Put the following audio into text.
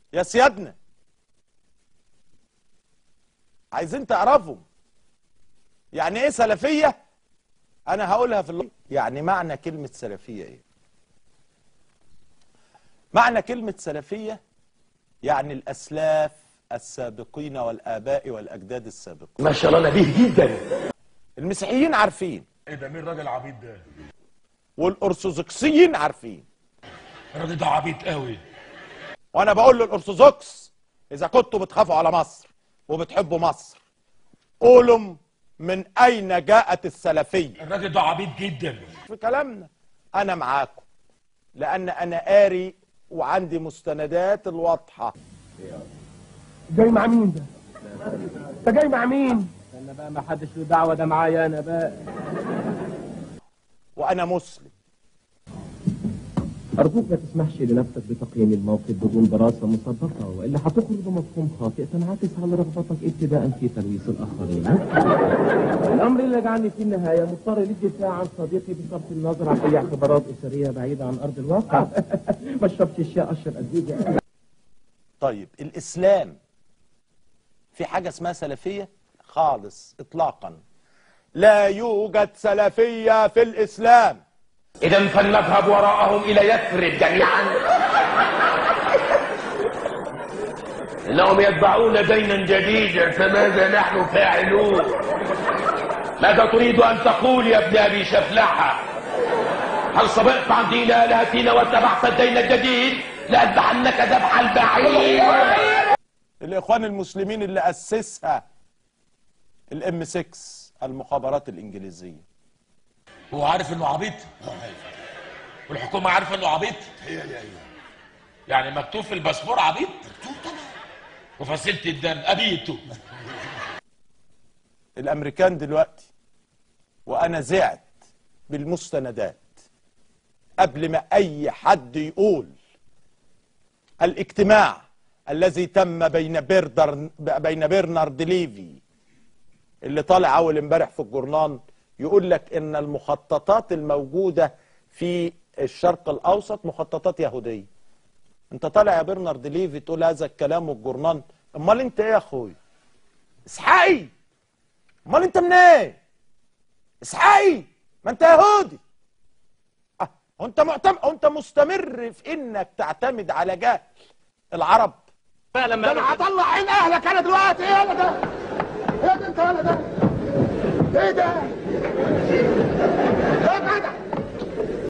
يا سيادنا عايزين تعرفوا يعني ايه سلفية انا هقولها في اللغة يعني معنى كلمة سلفية ايه معنى كلمة سلفية يعني الاسلاف السابقين والاباء والاجداد السابقين ما شاء الله نبيه جدا المسيحيين عارفين ايه ده مين الراجل عبيط ده؟ والارثوذكسيين عارفين الراجل ده عبيط قوي وانا بقول للارثوذكس اذا كنتوا بتخافوا على مصر وبتحبوا مصر قولوا من اين جاءت السلفيه الراجل ده عبيط جدا في كلامنا انا معاكم لان انا قاري وعندي مستندات الواضحه جاي مع مين ده؟ انت جاي مع مين؟ انا بقى ما حدش له دعوه ده معايا انا بقى وانا مسلم ارجوك ما تسمحش لنفسك بتقييم الموقف بدون دراسه مسبقه والا هتخرج بمفهوم خاطئ تنعكس على رغبتك ابتداء في تلويث الاخرين الامر اللي جعلني في النهايه مضطر للدفاع عن صديقي بصرف النظر عن اي اعتبارات اسريه بعيده عن ارض الواقع ما اشربش الشاي اشرب ازيد طيب الاسلام في حاجه اسمها سلفيه خالص اطلاقا لا يوجد سلفيه في الاسلام اذا فلنذهب وراءهم الى يثرب جميعا انهم يتبعون دينا جديدا فماذا نحن فاعلون ماذا تريد ان تقول يا ابن ابي شفلحه هل صبرت عن دين الهتنا واتبعت الدين الجديد لاذبحنك ذبح البعير الاخوان المسلمين اللي اسسها الام 6 المخابرات الانجليزيه هو عارف انه عبيط والحكومه عارفه انه عبيط يعني مكتوب في الباسبور عبيط وفصيله الدم ابيته الامريكان دلوقتي وانا زعت بالمستندات قبل ما اي حد يقول الاجتماع الذي تم بين بيردر بين برنارد ليفي اللي طالع اول امبارح في الجورنال يقول لك ان المخططات الموجوده في الشرق الاوسط مخططات يهوديه انت طالع يا برنارد ليفي تقول هذا الكلام والجورنال امال انت ايه يا اخوي اسحاقي امال انت منين ايه اسحاقي ما انت يهودي اه هو انت معتم... هو انت مستمر في انك تعتمد على جهل العرب ده انا هطلع عين اهلك انا دلوقتي ايه يلا ده؟ ايه ده انت يلا ده؟ ايه ده؟